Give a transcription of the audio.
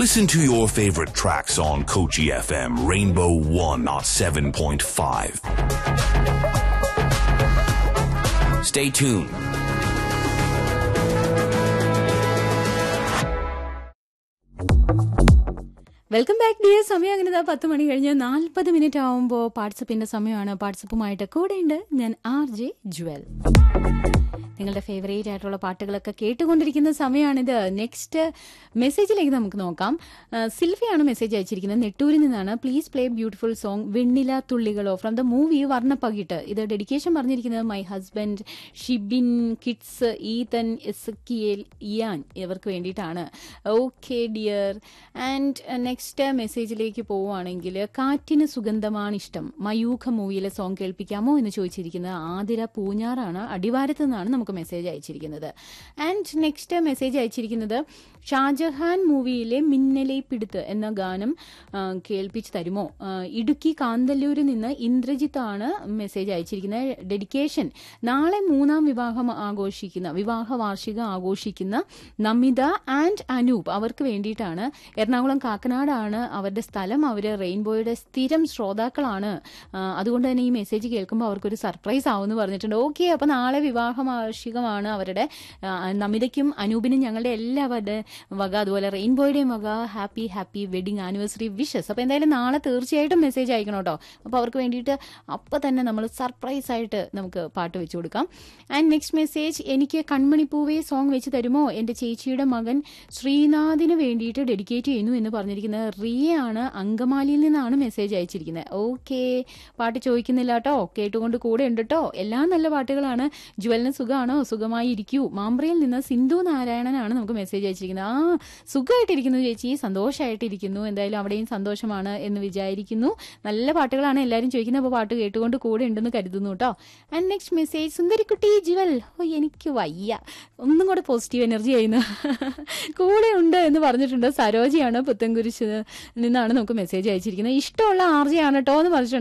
Listen to your favorite tracks on Kochi FM Rainbow 107.5. Stay tuned. Welcome back dear സമയം അങ്ങനെ ദാ പത്ത് മണി കഴിഞ്ഞ് നാൽപ്പത് മിനിറ്റ് ആവുമ്പോൾ വാട്സപ്പിന്റെ സമയമാണ് വാട്സപ്പുമായിട്ട് കൂടെയുണ്ട് ഞാൻ ആർ ജെ ജുവൽ നിങ്ങളുടെ ഫേവറേറ്റ് ആയിട്ടുള്ള പാട്ടുകളൊക്കെ കേട്ടുകൊണ്ടിരിക്കുന്ന സമയമാണിത് നെക്സ്റ്റ് മെസ്സേജിലേക്ക് നമുക്ക് നോക്കാം ആ, സിൽവിയാണ് മെസ്സേജ് അയച്ചിരിക്കുന്നത് നെട്ടൂരിൽ നിന്നാണ് പ്ലീസ് പ്ലേ ബ്യൂട്ടിഫുൾ സോങ് വെണ്ണില തുള്ളികളോ ഫ്രം ദ മൂവി വർണ്ണപ്പകിട്ട് ഇത് ഡെഡിക്കേഷൻ പറഞ്ഞിരിക്കുന്നത് my husband Shibin kids Ethan Ezekiel Ian ഇവർക്ക് വേണ്ടിയിട്ടാണ് ഓക്കെ ഡിയർ ആൻഡ് നെക്സ്റ്റ് മെസ്സേജിലേക്ക് പോവുകയാണെങ്കിൽ കാറ്റിന് സുഗന്ധമാണ് ഇഷ്ടം മയൂഖ മൂവിയിലെ സോങ് കേൾപ്പിക്കാമോ എന്ന് ചോദിച്ചിരിക്കുന്നത് ആതിര പൂഞ്ഞാറാണ് അടിവാരത്ത് നിന്നാണ് നമുക്ക് മെസ്സേജ് അയച്ചിരിക്കുന്നത് ആൻഡ് നെക്സ്റ്റ് മെസ്സേജ് അയച്ചിരിക്കുന്നത് ഷാജഹാൻ മൂവിയിലെ മിന്നലെ പിടുത്ത് എന്ന ഗാനം ആ, കേൾപ്പിച്ച് തരുമോ ആ, ഇടുക്കി കാന്തല്ലൂരിൽ നിന്ന് ഇന്ദ്രജിത്താണ് മെസ്സേജ് അയച്ചിരിക്കുന്നത് ഡെഡിക്കേഷൻ നാളെ മൂന്നാം വിവാഹം ആഘോഷിക്കുന്ന വിവാഹ വാർഷികം ആഘോഷിക്കുന്ന നമിത ആൻഡ് അനൂപ് അവർക്ക് വേണ്ടിയിട്ടാണ് എറണാകുളം കാക്കനാടാണ് അവരുടെ സ്ഥലം അവർ റെയിൻബോയുടെ സ്ഥിരം ശ്രോതാക്കളാണ് ആ, അതുകൊണ്ട് തന്നെ ഈ മെസ്സേജ് കേൾക്കുമ്പോൾ അവർക്കൊരു സർപ്രൈസ് ആവുമെന്ന് പറഞ്ഞിട്ടുണ്ട് ഓക്കെ അപ്പോൾ നാളെ വിവാഹ വാർഷികമാണ് അവരുടെ ആ, നമിതയ്ക്കും അനൂപിനും ഞങ്ങളുടെ എല്ലാവരുടെ വക അതുപോലെ റെയിൻബോയുടെയും വക happy happy wedding anniversary wishes അപ്പോൾ എന്തായാലും നാളെ തീർച്ചയായിട്ടും മെസ്സേജ് അയക്കണം കേട്ടോ അപ്പോൾ അവർക്ക് വേണ്ടിയിട്ട് അപ്പോൾ തന്നെ നമ്മൾ സർപ്രൈസ് ആയിട്ട് നമുക്ക് പാട്ട് വെച്ച് കൊടുക്കാം ആൻഡ് നെക്സ്റ്റ് മെസ്സേജ് എനിക്ക് കൺമണിപ്പൂവേ സോങ് വെച്ച് തരുമോ എൻ്റെ ചേച്ചിയുടെ മകൻ ശ്രീനാഥിന് വേണ്ടിയിട്ട് ഡെഡിക്കേറ്റ് ചെയ്യുന്നു എന്ന് പറഞ്ഞിരിക്കുന്നത് റിയയാണ് അങ്കമാലിയിൽ നിന്നാണ് മെസ്സേജ് അയച്ചിരിക്കുന്നത് ഓക്കെ പാട്ട് ചോദിക്കുന്നില്ല കേട്ടോ കേട്ടുകൊണ്ട് കൂടെ ഉണ്ട് കേട്ടോ എല്ലാം നല്ല പാട്ടുകളാണ് ജ്വലിന് സുഖമാണോ സുഖമായി ഇരിക്കൂ മാമ്പ്രയിൽ നിന്ന് സിന്ധു നാരായണനാണ് നമുക്ക് മെസ്സേജ് അയച്ചിരിക്കുന്നത് ആ സുഖമായിട്ടിരിക്കുന്നു ചേച്ചി സന്തോഷമായിട്ടിരിക്കുന്നു എന്തായാലും അവിടെയും സന്തോഷമാണ് എന്ന് വിചാരിക്കുന്നു നല്ല പാട്ടുകളാണ് എല്ലാവരും ചോദിക്കുന്നത് അപ്പോൾ പാട്ട് കേട്ടുകൊണ്ട് കൂടെ ഉണ്ടെന്ന് കരുതുന്നു കേട്ടോ ആൻഡ് നെക്സ്റ്റ് മെസ്സേജ് സുന്ദരിക്കുട്ടി ജ്വൽ ഓ എനിക്ക് വയ്യ ഒന്നും കൂടെ പോസിറ്റീവ് എനർജി ആയിരുന്നു കൂടെ ഉണ്ട് എന്ന് പറഞ്ഞിട്ടുണ്ട് സരോജയാണ് പുത്തൻകുരിശ് നിന്നാണ് നമുക്ക് മെസ്സേജ് അയച്ചിരിക്കുന്നത് ഇഷ്ടമുള്ള ആർജയാണ് കേട്ടോ എന്ന് പറഞ്ഞിട്ടുണ്ട്